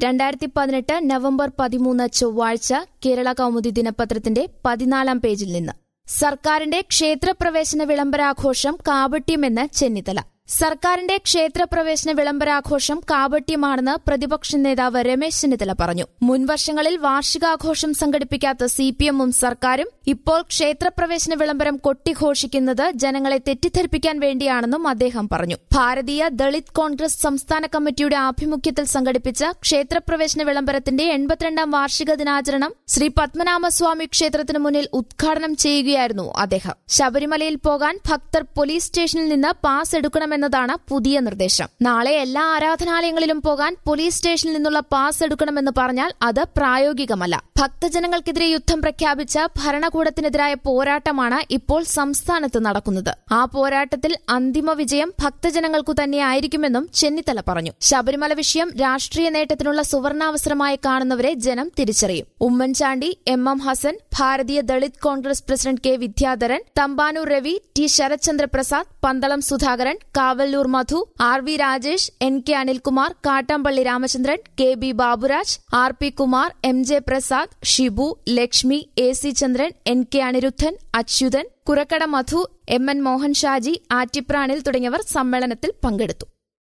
രണ്ടായിരത്തി പതിനെട്ട് നവംബർ പതിമൂന്ന് ചൊവ്വാഴ്ച കേരള കൗമുദി ദിനപത്രത്തിന്റെ പതിനാലാം പേജിൽ നിന്ന് സർക്കാരിന്റെ ക്ഷേത്രപ്രവേശന വിളംബരാഘോഷം കാപട്യമെന്ന് ചെന്നിത്തല സർക്കാരിന്റെ ക്ഷേത്രപ്രവേശന വിളംബരാഘോഷം കാപട്യമാണെന്ന് പ്രതിപക്ഷ നേതാവ് രമേശ് ചെന്നിത്തല പറഞ്ഞു മുൻവർഷങ്ങളിൽ വാർഷികാഘോഷം സംഘടിപ്പിക്കാത്ത സിപിഎമ്മും സർക്കാരും ഇപ്പോൾ ക്ഷേത്രപ്രവേശന വിളംബരം കൊട്ടിഘോഷിക്കുന്നത് ജനങ്ങളെ തെറ്റിദ്ധരിപ്പിക്കാൻ വേണ്ടിയാണെന്നും അദ്ദേഹം പറഞ്ഞു ഭാരതീയ ദളിത് കോൺഗ്രസ് സംസ്ഥാന കമ്മിറ്റിയുടെ ആഭിമുഖ്യത്തിൽ സംഘടിപ്പിച്ച ക്ഷേത്രപ്രവേശന വിളംബരത്തിന്റെ എൺപത്തിരണ്ടാം വാർഷിക ദിനാചരണം ശ്രീ പത്മനാഭസ്വാമി ക്ഷേത്രത്തിന് മുന്നിൽ ഉദ്ഘാടനം ചെയ്യുകയായിരുന്നു അദ്ദേഹം ശബരിമലയിൽ പോകാൻ ഭക്തർ പോലീസ് സ്റ്റേഷനിൽ നിന്ന് പാസ് എടുക്കണമെന്നതാണ് പുതിയ നിർദ്ദേശം നാളെ എല്ലാ ആരാധനാലയങ്ങളിലും പോകാൻ പോലീസ് സ്റ്റേഷനിൽ നിന്നുള്ള പാസ് എടുക്കണമെന്ന് പറഞ്ഞാൽ അത് പ്രായോഗികമല്ല ഭക്തജനങ്ങൾക്കെതിരെ യുദ്ധം പ്രഖ്യാപിച്ച ഭരണകൂടത്തിനെതിരായ പോരാട്ടമാണ് ഇപ്പോൾ സംസ്ഥാനത്ത് നടക്കുന്നത് ആ പോരാട്ടത്തിൽ അന്തിമ വിജയം ഭക്തജനങ്ങൾക്കു തന്നെയായിരിക്കുമെന്നും ചെന്നിത്തല പറഞ്ഞു ശബരിമല വിഷയം രാഷ്ട്രീയ നേട്ടത്തിനുള്ള സുവർണാവസരമായി കാണുന്നവരെ ജനം തിരിച്ചറിയും Oommen Chandy M M Hassan Bharatiya Dalit Congress president K Vidyadharan Thampanoor Ravi T Sarathchandra Prasad Pandalam Sudhakaran Kavalloor Madhu R V Rajesh N K Anilkumar Kattampally Ramachandran K B Baburaj R P Kumar M J Prasad Shibu Lakshmi A C Chandran N K Anirudhan Achuthan Kurakkada Madhu M N Mohan Shaji ആറ്റിപ്രാണിൽ തുടങ്ങിയവർ സമ്മേളനത്തിൽ പങ്കെടുത്തു